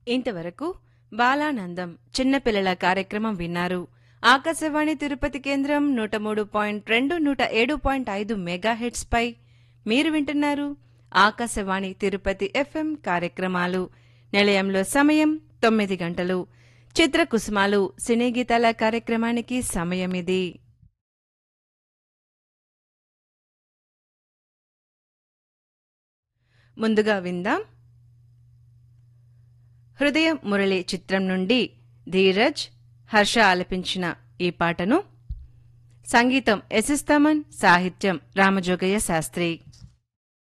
ఇంతవరకు బాలానందం చిన్నపిల్లల కార్యక్రమం విన్నారు ఆకాశవాణి తిరుపతి కేంద్రం నూట మూడు పాయింట్ రెండు నూట ఏడు పాయింట్ ఐదు మెగాహెట్స్ పై మీరు వింటున్నారు ఆకాశవాణి తిరుపతి ఎఫ్ఎం కార్యక్రమాలు నిలయంలో సమయం తొమ్మిది గంటలు చిత్రకుసుమాలు సినీ గీతాల కార్యక్రమానికి సమయం ఇది ముందుగా విందాం హృదయ మురళి చిత్రం నుండి ధీరజ్ హర్ష ఆలపించిన ఈ పాటను సంగీతం ఎసిస్తమన్ సాహిత్యం రామజోగయ్య శాస్త్రి